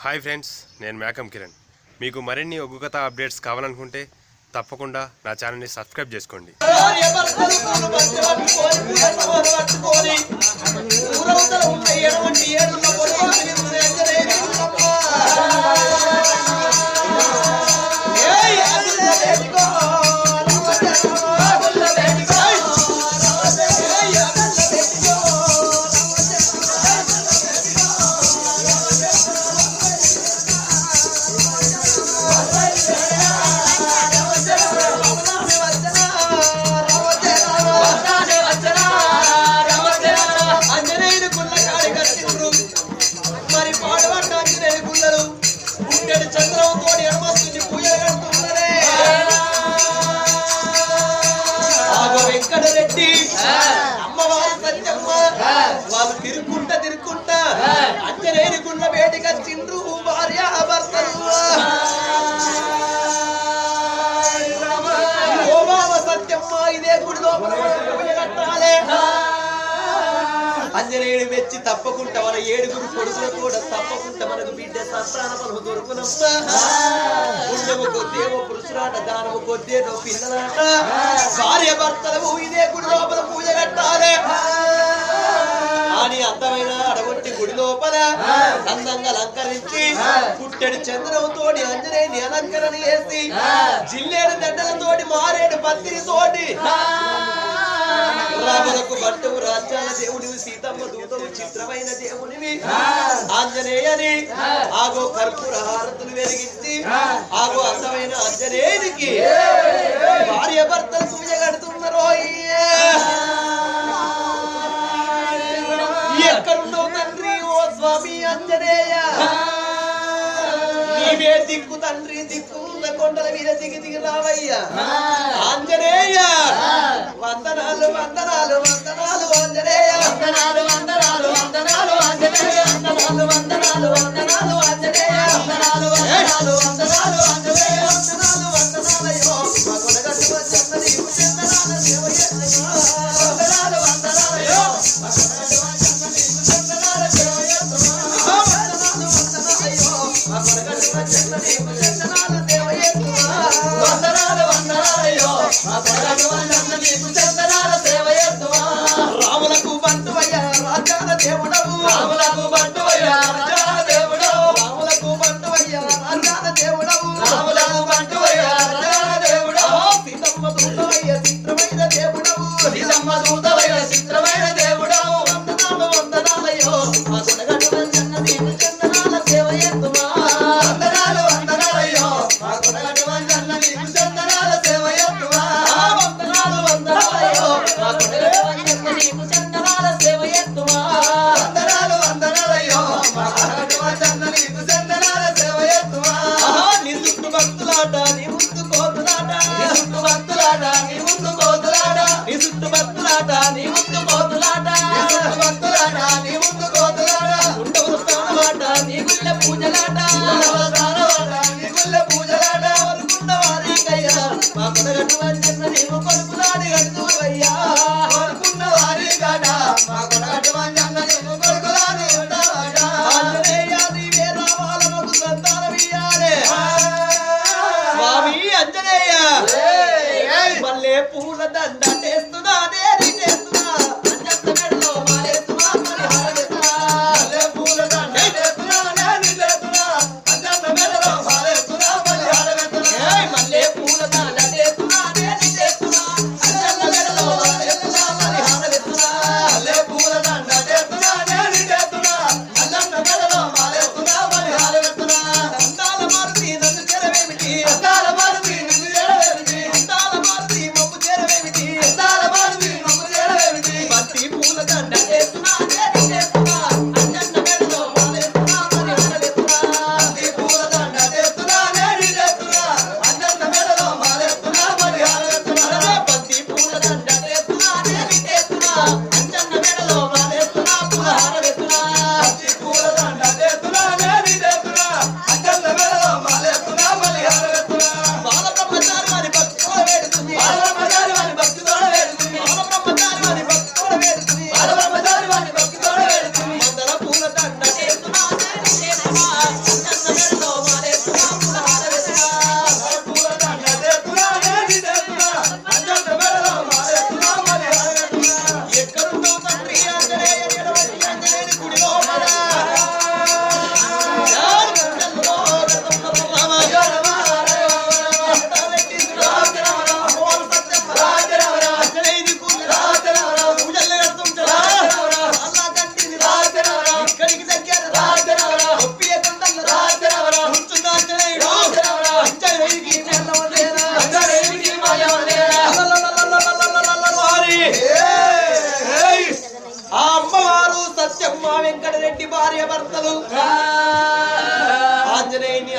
Hi friends నేను మేకం కిరణ్ మీకు మరిన్ని ఒగ్గు కథ అప్డేట్స్ కావాలనుకుంటే తప్పకుండా నా ఛానల్ని సబ్స్క్రైబ్ చేసుకోండి భార్య భర్తలు పూలు పంచె పట్టుకొని, పూలసమోలు పట్టుకొని, ఊరవతల ఉన్న ఎటువంటి ఏడున్న పొడవాని విరులు ఎంజలేని ఉన్నమ్మ. ఏయ్, అదున్న వేడుకో, రవ్వదెమ్మ, అదున్న వేడుకో, రవ్వదెమ్మ, ఏయ్, అదున్న వేడుకో, ఆంజనేయుడు గుళ్ళ కాడి కట్టిండ్రు. మరి పాడబడ్డ ఆంజనేయుడు గుళ్ళలు పుట్టెడు చంద్రంతో ఎడమస్తుంది పూజలు కడుతున్నరే ఆగో వెంకటరెడ్డి అమ్మవారు సత్యమ్మ వాళ్ళు తిరుక్కుంటా తిరుక్కుంటా ఆంజనేయుడు గుళ్ళ వేడికి వచ్చిండ్రు భార్య భర్తలు ఓ బావ సత్యమ్మ ఇదే గుడి లోపల మనం పూజ కట్టాలే అంజనేయుడు మెచ్చి తప్పకుండా మన ఏడుగురు కొడుకులు కూడా తప్పకుండా మనకు బిడ్డ సంతాన ఫలము దొరుకునమ్మా పుణ్యము కొద్దేమో పురుషులాట దానము కొద్దేనో పిల్లలాట భార్య భర్తలము ఇదే గుడి లోపల పూజ కట్టాలే అని అందమైన అడగొట్టి గుడి లోపల అందంగా అలంకరించి పుట్టెడు చంద్రంతోటి అంజనేయుని అలంకరణ చేసి జిల్లేడు దండలతోటి మారేడు పత్తిని తోటి రాములకు బంటువు రాజ్యాల దేవుడివి సీతమ్మ దూతము చిత్రమైన దేవునివి ఆంజనేయని ఆగో కర్పూర హారతులు వెలిగించి ఆగో అందమైన ఆంజనేయునికి భార్య భర్తలు పూజ కడుతున్నారు ఎక్కడున్నావు తండ్రి ఓ స్వామి ఆంజనేయ నీవే దిక్కు తండ్రి దిక్కు ఉన్న కొండల మీద దిగి దిగి రావయ్యా ఆంజనేయ వందనాలు వందనాలు వందనాలు ఆంజనేయ వందనాలు వందనాలు వందనాలు ఆంజనేయ వందనాలు వందనాలు వందనాలు ఆంజనేయ వందనాలు వందనాలు వందనాలు ఆంజనేయ వందనాలు వందనాలయ్యో మా కొడగట్టు వచ్చన్న నీకు చందనాల సేవ చేస్తున్నా. వందనాలు వందనాలయ్యో మా కొడగట్టు వచ్చన్న నీకు చందనాల సేవ చేస్తున్నా. వందనాలు వందనాలయ్యో మా కొడగట్టు వచ్చన్న నీకు చందనాల సేవ చేస్తున్నా. వందనాలు వందనాలయ్యో మా కొడగట్టు వచ్చన్న నీకు చందనాల సేవ చేస్తున్నా. రాములకు బంటువయ్య రాజాల దేవుడవు రాములకు బంటువయ్య రాజాల దేవుడవు రాములకు బంటువయ్య రాజాల దేవుడవు రాములకు బంటువయ్య రాజాల దేవుడవు సీతమ్మ దూతవయ్య చిత్రమైన దేవుడవు సీతమ్మ దూతవయ్య చిత్రమైన దేవుడవు వందనాలు వందనాలయ్యో మా కొడగట్టు వచ్చన్న నీకు చందనాల సేవ చేస్తున్నా. వందనాలు వందనాలయ్యో మా కొడగట్టు వచ్చన్న నీకు చందనాల సేవ చేస్తున్నా. వందనాలు వందనాలయ్యో మా కొడగట్టు వచ్చన్న నీకు చందనాల సేవ చేస్తున్నా. వందనాలు వందనాలయ్యో మా కొడగట్టు వచ్చన్న నీకు చందనాల సేవ చేస్తున్నా. నీ చుట్టూ భక్తులాట నీ ముందు కోతులాట నీ చుట్టూ భక్తులాట నీ ముందు కోతులాట నీ చుట్టూ భక్తులాట నీ ముందు కోతులాట నీ చుట్టూ భక్తులాట నీ ముందు కోతులాట ఉండవు స్థానమాట నీ గుళ్ళ పూజలాట ఉండవు స్థానమాట నీ గుళ్ళ పూజలాట వరకున్న వారికయ్యా మా కొడగట్టు వంచన్న నీవు కొడుకులాడి గడుతువయ్యా వరకున్న వారి కాట మా కొడగట్టు వంచన్న నీవు కొడుకులాడి ఉండవాడా ఆంజనేయ నీవే రావాలమకు సంతానమియ్యాలే స్వామి అంజనేయ మల్లె పూల దండ చేస్తున్నా నేరి చేస్తున్నా అంజత్త మెడలో మాలేస్తున్నా పరిహారం చేస్తున్నా మల్లె పూల దండ చేస్తున్నా నేరి చేస్తున్నా అంజత్త మెడలో మాలేస్తున్నా పరిహారం చేస్తున్నా మల్లె పూల దండ చేస్తున్నా నేరి చేస్తున్నా అంజత్త మెడలో మాలేస్తున్నా పరిహారం చేస్తున్నా మల్లె పూల దండ చేస్తున్నా నేరి చేస్తున్నా అంజత్త మెడలో మాలేస్తున్నా పరిహారం చేస్తున్నా అందాల మారుతి నన్ను చెరవేమిటి అందాల మారుతి నన్ను చెరవేమిటి అందాల మారుతి మబ్బు చెరవేమిటి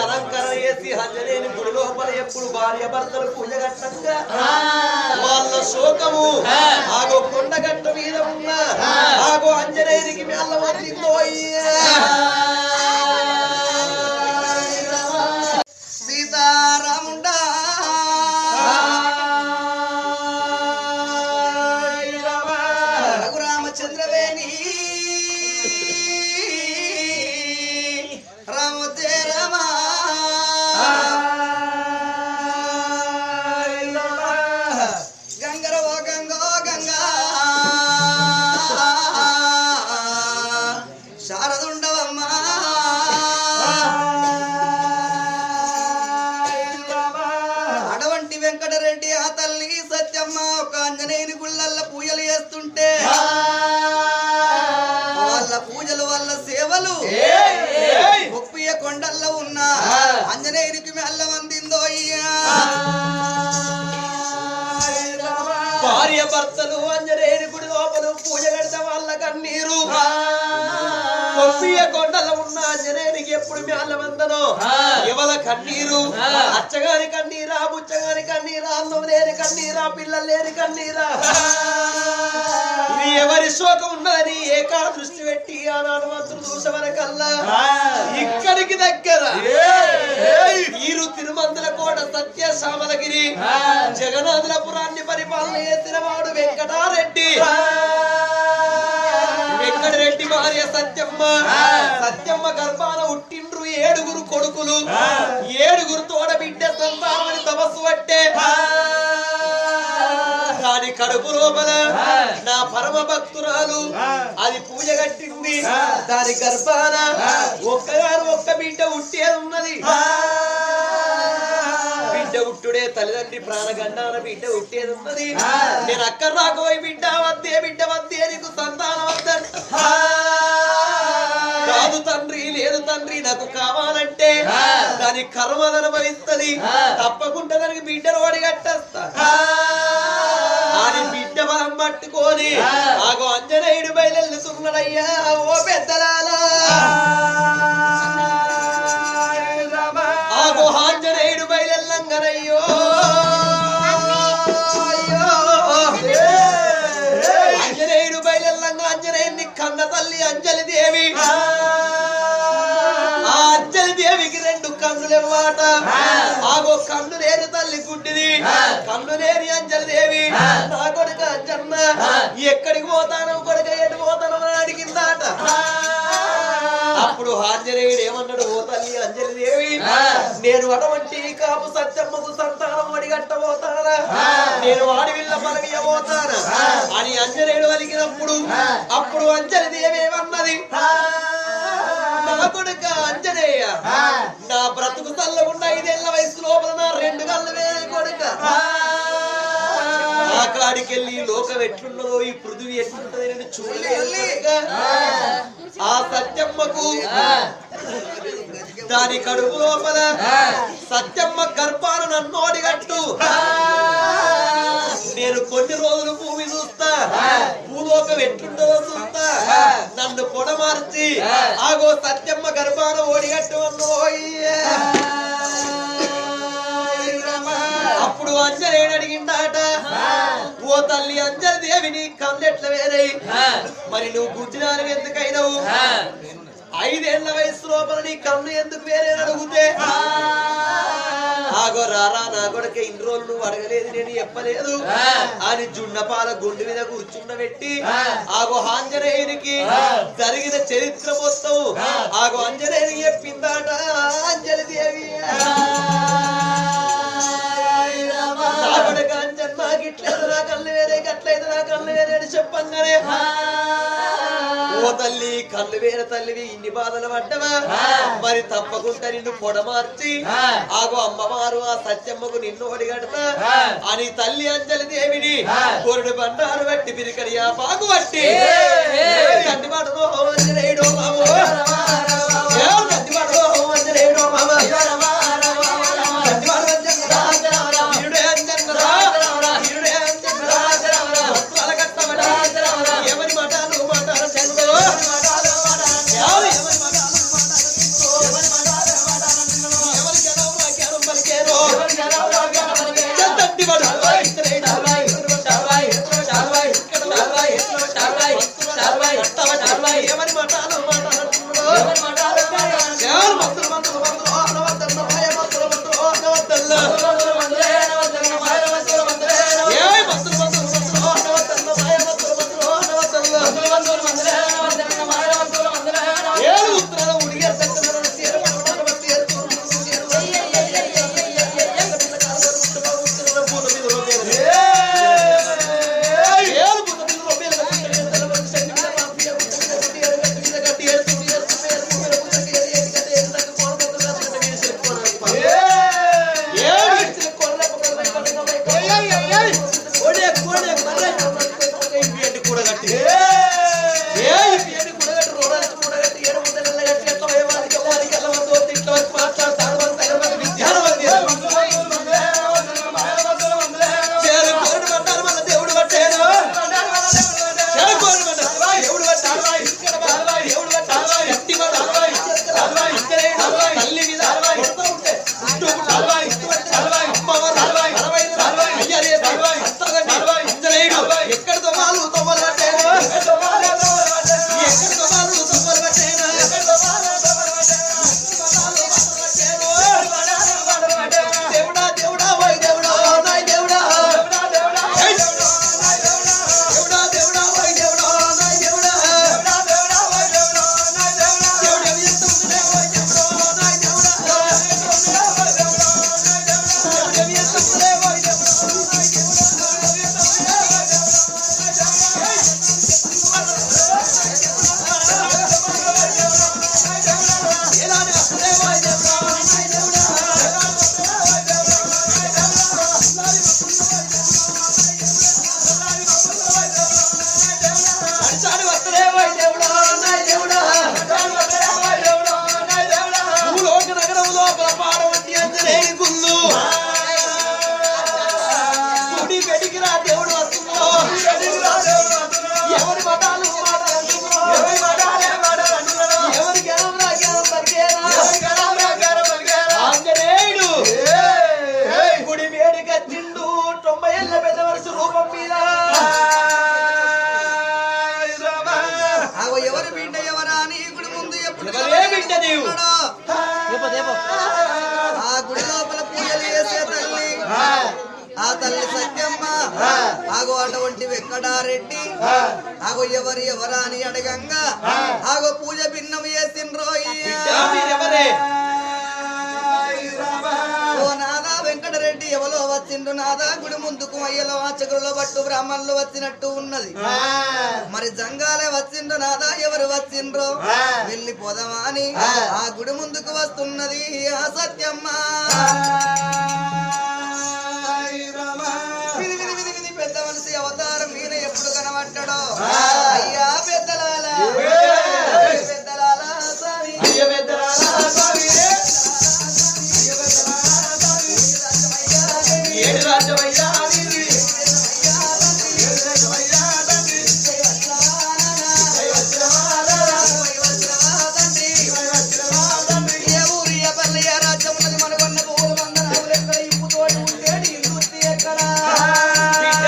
అలంకరణ చేసి ఆంజనేయుని గుడి లోపల ఎప్పుడు భార్య భర్తలు పూజ కట్టంగా వాళ్ళ శోకము ఆగో కొండగట్ట మీద ఉన్న ఆగో ఆంజనేయునికి మెల్ల వచ్చిందో సీతారాముండా రఘురామచంద్రవేణి రామతే రమా గంగరవో గంగో గంగా శారదుండవమ్మా అడవంటి వెంకటరెడ్డి ఆ తల్లి సత్యమ్మ ఒక ఆంజనేయుని గుళ్ళల్ల పూజలు చేస్తుంటే వాళ్ళ పూజలు వాళ్ళ సేవలు ముప్పియ కొండల్లో ఉన్న ఆంజనేయునికి మెల్ల మందిందో భార్య భర్తలు ఆంజనేయుని గుడి లోపల పూజ కడితే వాళ్ళ కన్నీరు కొప్పియ కొండల ఉన్న ఆంజనేయునికి ఎప్పుడు మేళ్ళ వందనో ఎవల కన్నీరు అచ్చగాని కన్నీరా బుచ్చగాని కన్నీరా అన్నం లేని కన్నీరా పిల్లలు లేని కన్నీరా ఇది ఎవరి శోకం ఉన్నదని ఏకా దృష్టి పెట్టి ఆనాడు మంత్రులు చూసవరకల్లా ఇక్కడికి దగ్గర ఈరు తిరుమందుల కోట సత్య సామలగిరి జగన్నాథులపురాన్ని పరిపాలన చేసిన వాడు వెంకటారెడ్డి వెంకటరెడ్డి భార్య సత్యమ్మ సత్యమ్మ గర్భాన ఉట్టిండ్రు ఏడుగురు కొడుకులు ఏడుగురు తోడ బిడ్డ సంతానమని తపస్సు పట్టే దాని కడుపు లోపల నా పరమ భక్తురాలు అది పూజ కట్టింది దాని గర్భాన ఒక్కగారు ఒక్క బిడ్డ ఉట్టేది ఉన్నది బిడ్డ ఉట్టుడే తల్లిదండ్రి ప్రాణగండాన బిడ్డ ఉట్టేది ఉన్నది నేను అక్కడ రాకపోయి బిడ్డ వద్దే బిడ్డ వద్దే నీకు సంతానం వద్దంట కాదు తండ్రి లేదు తండ్రి నాకు కావాలంటే దాని కర్మను అనుభవిస్తుంది తప్పకుండా దానికి బిడ్డను వాడి కట్టేస్తా అని బిడ్డ బలం పట్టుకొని ఆగో అంజనేయుడు బయలుతున్నాడయ్యా ఓ పెద్దలాలా ఆగో ఆంజనేయుడు బయలుంగనయ్యో అంజనేయుడు బయలుంగా అంజనేయుడిని కన్న తల్లి అంజలి దేవి ఆ అంజలి దేవికి రెండు కన్నులు ఇవ్వట ఆగో కన్ను లేని తల్లి గుడ్డిది కన్ను లేని అంజలి దేవి నా కొడుక అంజన్న ఎక్కడికి పోతాను కొడుక ఎటు పోతాను అని అడిగిందాట అప్పుడు ఆంజనేయుడు ఏమన్నాడు ఓ తల్లి అంజలి దేవి నేను అటువంటి కాపు సత్యమ్మకు సంతానం అడిగట్టబోతానా నేను వాడి విల్ల పలవియబోతానా అని అంజనేయుడు అలిగినప్పుడు అప్పుడు అంజలి దేవి ఏమన్నది నా కొడుక అంజనేయ నా బ్రతుకు చల్లకుండా ఐదేళ్ల వయసు లోపల నా రెండు కళ్ళు వేరే కొడుక ఆ కాడికెళ్ళి లోకం ఎట్లున్నదో ఈ పృథివీ ఎట్లుంటది నేను చూడలేదు కొడుక. ఆ సత్యమ్మకు దాని కడుపు లోపల సత్యమ్మ గర్భాను నన్ను అడిగట్టు నేను కొన్ని రోజులు భూమి చూస్తా భూలోకం ఎట్లుంటుందో చూస్తా నన్ను పొడమార్చి ఆగో సత్యమ్మ గర్భాన ఓడిగట్టు అన్నోయ్యే అప్పుడు అంజనేయుడు అడిగిందాట ఓ తల్లి అంజలి దేవి నీ కళ్ళెట్ల వేరై మరి నువ్వు గుజ్జినారు ఎందుకైనవు ఐదేళ్ల వయసు లోపల నీ కన్ను ఎందుకు వేరే అడిగితే ఆగో రారా నా కొడుక ఇన్ని రోజులు నువ్వు అడగలేదు నేను చెప్పలేదు అని జున్నపాల గుండు మీద కూర్చుండబెట్టి ఆగో ఆంజనేయునికి జరిగిన చరిత్ర మొత్తం ఆగో ఆంజనేయునికి చెప్పిందాట అంజలి దేవి నా కొడుక అంజన్ నాకు ఇట్లేదు నా కళ్ళు వేరే గట్లయితే నా కళ్ళు వేరే అని చెప్పంగానే ఓ తల్లి కళ్ళు వేరే తల్లివి ఇన్ని బాధలు పడ్డవా మరి తప్పకుండా నిన్ను పొడమార్చి ఆగో అమ్మవారు ఆ సత్యమ్మకు నిన్ను ఒడిగడతా అని తల్లి అంజలి దేవిని కొరుడు బండారు బట్టి పిరికడి ఆ పాకు బట్టి కంటి మాటలో ఆంజనేయుడు మామ ఏ కంటి మాటలో ఆంజనేయుడు మామ కంటి మాటలో అంజనేయుడు వీరుడే అంజన్నరా వీరుడే అంజన్నరా భక్తుల కట్టబడి ఎవరి మాటలు మాటాలు చెందో ఎవరి ఎవరి మాటలు మాటాలు చెందో ఎవరి మాటలు మాటాలు చెందో గుండం లోపల పాడవట్టి అంజనేయుని గుళ్ళు గుడి వెడికిరా దేవుడు వస్తుందో ఎవరి మతాలు ఎవరి మతాలే ఎవరి గెలవరా గెలవ పరిగేరా ఆంజనేయుడు గుడి వేడి కట్టిండు తొంభై ఏళ్ళ పెద్ద వరుస రూపం మీద ఆగో ఎవరు బిడ్డ ఎవరా అని ఈ గుడి ముందు ఎప్పుడు ఎవరే బిడ్డ నీవు? ఉన్నాడో? ఆ గుడి లోపల పూజలు చేసే తల్లి ఆ తల్లి సత్యమ్మ ఆగో అటువంటి వెక్కడారెడ్డి ఆగో ఎవరు ఎవరా అని అడగంగా ఆగో పూజ భిన్నం చేసిండ్రో ఎవరే ఓ నాదా వెంకటరెడ్డి ఎవలో వచ్చిండు నాదా గుడి ముందుకు అయ్యలో వాచకులలో పట్టు బ్రాహ్మణులు వచ్చినట్టు ఉన్నది మరి జంగాలే వచ్చిండ్రు నాదా ఎవరు వచ్చిండ్రో వెళ్ళిపోదామా అని ఆ గుడి ముందుకు వస్తున్నది ఆ సత్యమ్మ విధి విధి విధి విధి పెద్ద మనిషి అవతారం ఈయన ఎప్పుడు కనబడ్డాడో అయ్యా పెద్దలాల పెద్దలాల స్వామి అయ్య పెద్దరాలా స్వామి ఏడు రాజ్యమయ్యా నీది. ఏడు రాజ్యమయ్యా తండ్రి. జై వచ్చినవాడా. జై వచ్చినవాడండి. ఏ ఊరు ఏ పల్లె ఏ రాజ్యం ఉన్నది మనకున్న పువ్వులు వందనాలు ఎక్కడ ఇప్పు తోటి ఉంటే నీ వృత్తి ఎక్కడ బిడ్డ.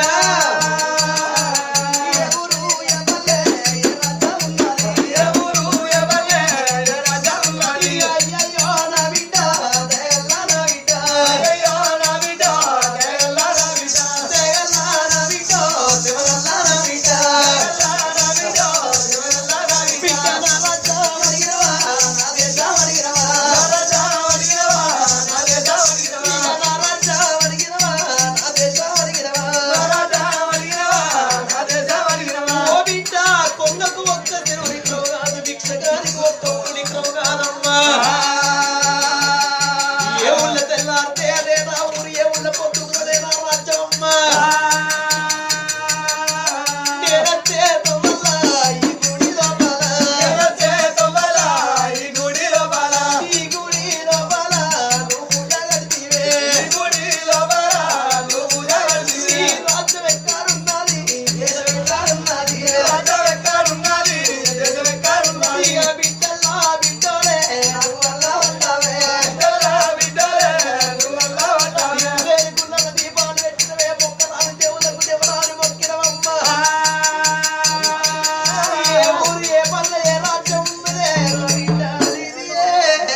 ఏ ఊరు ఏ పల్లె ఏ రాజ్యం ఉన్నది ఏ ఊరు ఏ పల్లె ఏ రాజ్యం ఉన్నది. అయ్యయ్యో నా బిడ్డ దయల్ల నా బిడ్డ అయ్యయ్యో నా బిడ్డ, దేవల్ల నా బిడ్డ. దయల్ల నా బిడ్డ శివల్ల నా బిడ్డ దేవల్ల నా బిడ్డ, దేవల్ల నా బిడ్డ. బిడ్డ నా రాజ్యం అడిగినవా నా దేశం అడిగినవా నా రాజ్యం అడిగినవా, నా దేశం అడిగినవా. నా రాజ్యం అడిగినవా నా దేశం అడిగినవా నా రాజ్యం అడిగినవా, నా దేశం అడిగినవా. ఓ బిడ్డ కొంగకు ఒక్క దేవుడిలో కాదు భిక్షగానికి ఒక్క ఒక్కడిలో కాదమ్మా ఏ ఊళ్ళ తెల్లారితే అదే నా ఊరు ఏ ఊళ్ళ పొద్దుకునే నా రాజ్యం అమ్మా నేనంతే తొమ్మల ఈ గుడి లోపల దేవతే తొవ్వల, ఈ గుడి లోపల, ఈ గుడి లోపల నువ్వు జగతివే ఈ గుడి లోపల నువ్వు జగతివి. ఈ రాజ్యం ఎక్కడున్నది దేశం ఎక్కడున్నది రాజ్యం ఎక్కడున్నది, దేశం ఎక్కడున్నది. ఇక బిడ్డల్లా బిడ్డలే నాకు వల్ల ఉంటావే బిడ్డలా, బిడ్డలే, నువ్వల్లా ఉంటావే. వేడుకున్న దీపాలు పెట్టినవే మొక్కరాలు దేవులకు దేవరాలు మొక్కినవమ్మ ఏ ఊరు ఏ పల్లె ఏ రాజ్యం ఉన్నదే నా బిడ్డ నీదియే.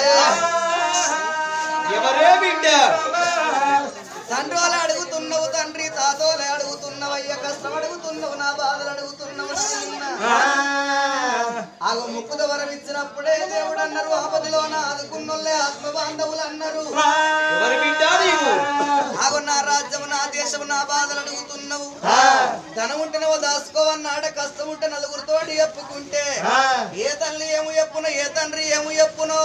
ఎవరే బిడ్డ తండ్రులు అడుగుతున్నావు తండ్రి తాతోలే అడుగుతున్నావు అయ్య కష్టం అడుగుతున్నావు నా బాధలు అడుగుతున్నావు నాయనా. ఆగో ముక్కుద వరం ఇచ్చినప్పుడే దేవుడు అన్నారు ఆపదిలో నా ఆదుకున్నోళ్ళే ఆత్మ బాంధవులు అన్నారు ఎవరి బిడ్డ నీవు ఆగో నా రాజ్యం నా దేశం నా బాధలు అడుగుతున్నావు ధనం ఉంటేనో దాచుకోవన్నాడ కష్టం ఉంటే నలుగురితోటి చెప్పుకుంటే ఏ తల్లి ఏము చెప్పునో ఏ తండ్రి ఏము చెప్పునో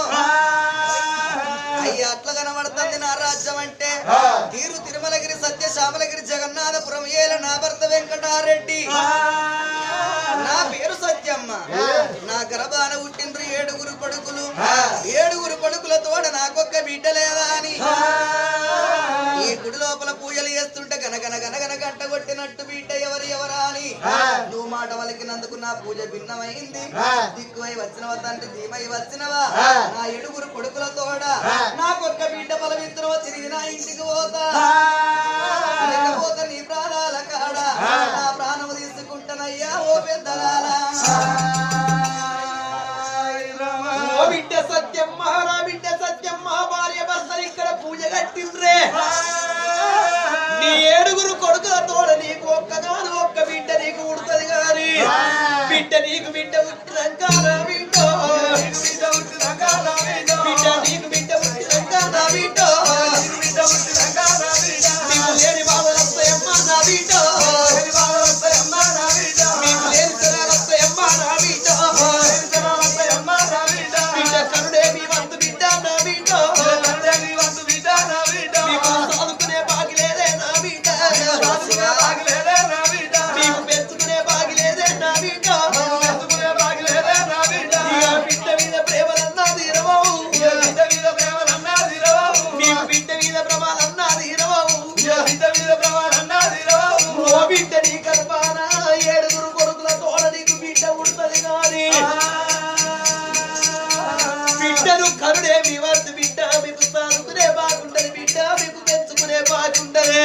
అయ్యా అట్లా కనబడుతుంది నా రాజ్యం అంటే తీరు తిరుమలగిరి సత్య శ్యామలగిరి జగన్నాథపురం ఏల నా భర్త వెంకటారెడ్డి నా పేరు సత్యమ్మ నా గర్భాన పుట్టిండ్రు ఏడుగురు కొడుకులు ఏడుగురు కొడుకులతోడ నాకొక్క బిడ్డ లేదా అని ఈ గుడి లోపల పూజలు చేస్తుంటే గనగన గనగన గంట కొట్టినట్టు బిడ్డ ఎవరు ఎవరా అని నువ్వు మాట వలికినందుకు నా పూజ భిన్నమైంది దిక్కువై వచ్చినవా తండ్రి ధీమై వచ్చినవా నా ఏడుగురు కొడుకులతోడ నాకొక్క బిడ్డ బలమిత్రమో తిరిగి నా ఇంటికి పోతా లేకపోతే నీ ప్రాణాల కాడ నా ప్రాణము తీసుకుంటానయ్యా ఓ పెద్దలాలా ఓ బిడ్డ సత్యమ్మ నా బిడ్డ సత్యమ్మ భార్య భర్తలు ఇక్కడ పూజ కట్టిండ్రే నీ ఏడుగురు కొడుకులతోడ నీకు ఒక్కగాను ఒక్క బిడ్డ నీకు ఉడుతుంది గాని బిడ్డ నీకు బిడ్డ పుట్టినాక నా బిడ్డ బిడ్డ పుట్టినాక నా బిడ్డ. బిడ్డ నీకు బిడ్డ పుట్టినాక నా బిడ్డ బిడ్డ పుట్టినాక నా బిడ్డ. గర్భాన ఏడుగురు కొడుకుల తోడ నీకు బిడ్డ ఉడుతుంది కానీ బిడ్డను కరుడేమి వద్దు బిడ్డ మీకు సాదుకునే బాగుంటది బిడ్డ మీకు పెంచుకునే బాగుంటది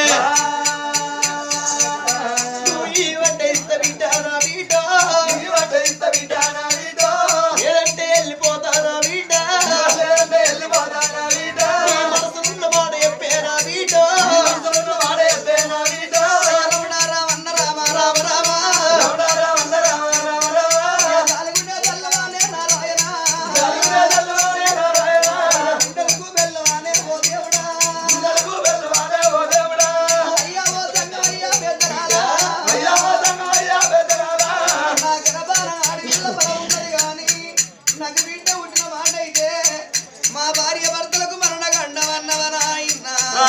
నువ్వు ఈ వంట ఇస్త బిడ్డ నా బిడ్డ ఈ వంట ఇస్త బిడ్డ నా బిడ్డ ఏదంటే వెళ్ళిపోతా నా బిడ్డ ఏదంటే వెళ్ళిపోతా నా బిడ్డ నీ మనసున్న మాట చెప్పే నా బిడ్డ మనసున్న మాట చెప్పే నా బిడ్డ రమణ రామన్న రామ రామ రామ రమణ రామన్న రామ రామ రామ నాలుగుండే తెల్లవానే నారాయణ జలుబే జలుబే నారాయణ గుండెలకు బెల్లవానే ఓ దేవుడా గుండెలకు బెల్లవాడే ఓ దేవుడా అయ్యా ఓ సంగమయ్యా పెద్దరాలా అయ్యా ఓ సంగమయ్యా పెద్దరాలా నా గర్భాన ఆడపిల్ల బలం ఉన్నది గాని నాకు బిడ్డ పుట్టిన మాట అయితే మా భార్య భర్తలకు మరణ గండవన్నవనాయన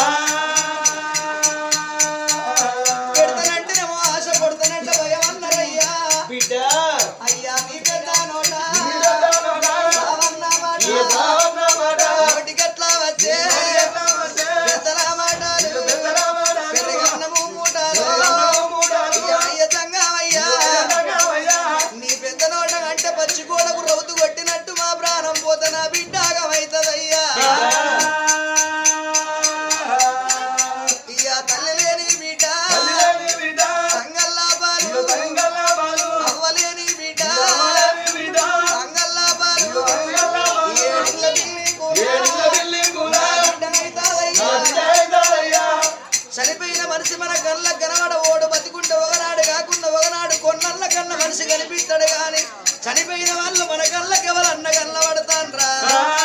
పెడతానంటేనేమో ఆశ కొడతానంటే భయం అన్నారయ్యా బిడ్డ అయ్యా మీ పెద్ద నోట ఈ పెద్దనోడా, సావన్న మాట ఈ సావన్న మాట, నోటికట్లా వచ్చే ఎట్లా వచ్చే, పెద్దల మాటలు పెద్దల మాటలు, పెరగన్నము మూటాలు పెరగన్నము మూటాలు, అయ్యా అయ్య సంగమయ్యా సంగమయ్యా, నీ పెద్ద నోట అంటే పచ్చి గోడకు రౌతు కొట్టినట్టు మా ప్రాణం పోత నా బిడ్డాగమైతదయ్యా ఇయ్యా తల్లి లేని బిడ్డ తల్లిలేని బిడ్డ, సంగల్లా బాలు ఇల్లు సంగల్ల బాలు, అవ్వలేని బిడ్డ అమ్మలేని బిడ్డ, సంగల్లా బాలు సంగల్ల బాలు, ఏడిళ్ళ పిల్లి కూడా ఏడిళ్ళ పిల్లి కూడా, బిడ్డమైతాదయ్యా. నా బిడ్డైతాదయ్యా. చనిపోయిన మనిషి మన కళ్ళ కనబడ ఓడు బతికుంటే ఒకనాడు కాకుండా ఒకనాడు కొన్నల్ల కన్న మనిషి కనిపిస్తాడు గాని చనిపోయిన వాళ్ళు మన కళ్ళకి ఎవరన్న కళ్ళ పడతాన్రా ఆ